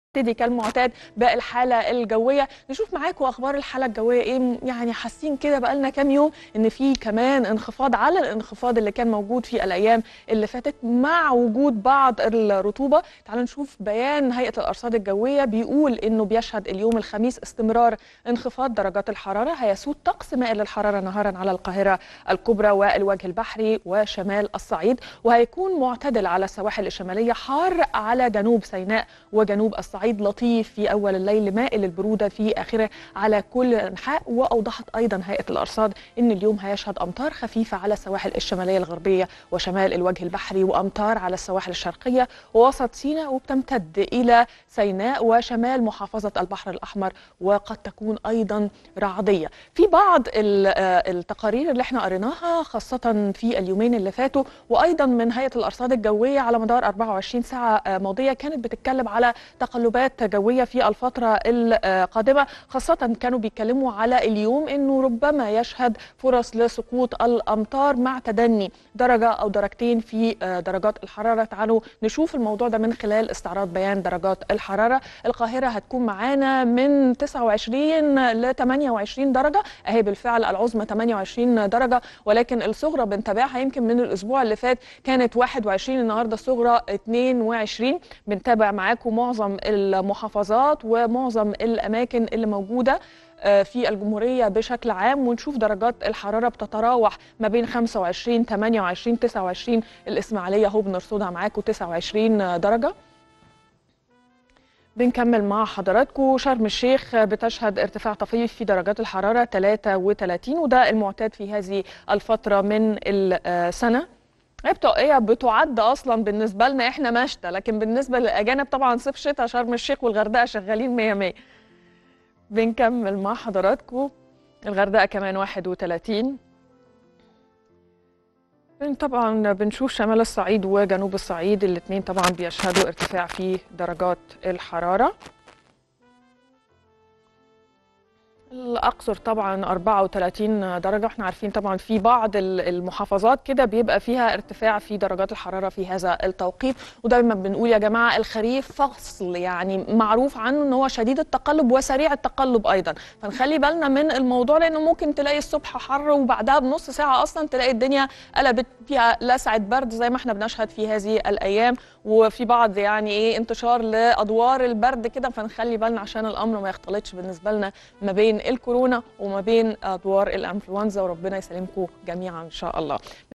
نبتدي كالمعتاد بالحاله الجويه نشوف معاكم اخبار الحاله الجويه ايه يعني حاسين كده بقالنا كام يوم ان في كمان انخفاض على الانخفاض اللي كان موجود في الايام اللي فاتت مع وجود بعض الرطوبه تعالوا نشوف بيان هيئه الارصاد الجويه بيقول انه بيشهد اليوم الخميس استمرار انخفاض درجات الحراره هيسود طقس مائل للحراره نهارا على القاهره الكبرى والوجه البحري وشمال الصعيد وهيكون معتدل على السواحل الشماليه حار على جنوب سيناء وجنوب الصعيد صعيد لطيف في اول الليل مائل البروده في اخره على كل الانحاء واوضحت ايضا هيئه الارصاد ان اليوم هيشهد امطار خفيفه على السواحل الشماليه الغربيه وشمال الوجه البحري وامطار على السواحل الشرقيه ووسط سيناء وبتمتد الى سيناء وشمال محافظه البحر الاحمر وقد تكون ايضا رعديه في بعض التقارير اللي احنا قريناها خاصه في اليومين اللي فاتوا وايضا من هيئه الارصاد الجويه على مدار 24 ساعه ماضيه كانت بتتكلم على تقلبات تقلبات جويه في الفتره القادمه خاصه كانوا بيتكلموا على اليوم انه ربما يشهد فرص لسقوط الامطار مع تدني درجه او درجتين في درجات الحراره تعالوا نشوف الموضوع ده من خلال استعراض بيان درجات الحراره القاهره هتكون معانا من 29 ل 28 درجه اهي بالفعل العظمى 28 درجه ولكن الصغرى بنتابعها يمكن من الاسبوع اللي فات كانت 21 النهارده الصغرى 22 بنتابع معاكم معظم المحافظات ومعظم الاماكن اللي موجوده في الجمهوريه بشكل عام ونشوف درجات الحراره بتتراوح ما بين 25 28 29 الاسماعيليه اهو بنرصدها معاكم 29 درجه بنكمل مع حضراتكم شرم الشيخ بتشهد ارتفاع طفيف في درجات الحراره 33 وده المعتاد في هذه الفتره من السنه الطاقيه بتعد اصلا بالنسبه لنا احنا مشتى لكن بالنسبه للاجانب طبعا صيف شتاء شرم الشيخ والغردقه شغالين 100 100 بنكمل مع حضراتكم الغردقه كمان 31 طبعا بنشوف شمال الصعيد وجنوب الصعيد الاثنين طبعا بيشهدوا ارتفاع في درجات الحراره الأقصر طبعا 34 درجة احنا عارفين طبعا في بعض المحافظات كده بيبقى فيها ارتفاع في درجات الحرارة في هذا التوقيت ودايما بنقول يا جماعة الخريف فصل يعني معروف عنه ان هو شديد التقلب وسريع التقلب ايضا فنخلي بالنا من الموضوع لانه ممكن تلاقي الصبح حر وبعدها بنص ساعة اصلا تلاقي الدنيا قلبت فيها لسعة برد زي ما احنا بنشهد في هذه الايام وفي بعض يعني ايه انتشار لادوار البرد كده فنخلي بالنا عشان الامر ما يختلطش بالنسبة لنا ما بين الكورونا وما بين ادوار الانفلونزا وربنا يسلمكم جميعا ان شاء الله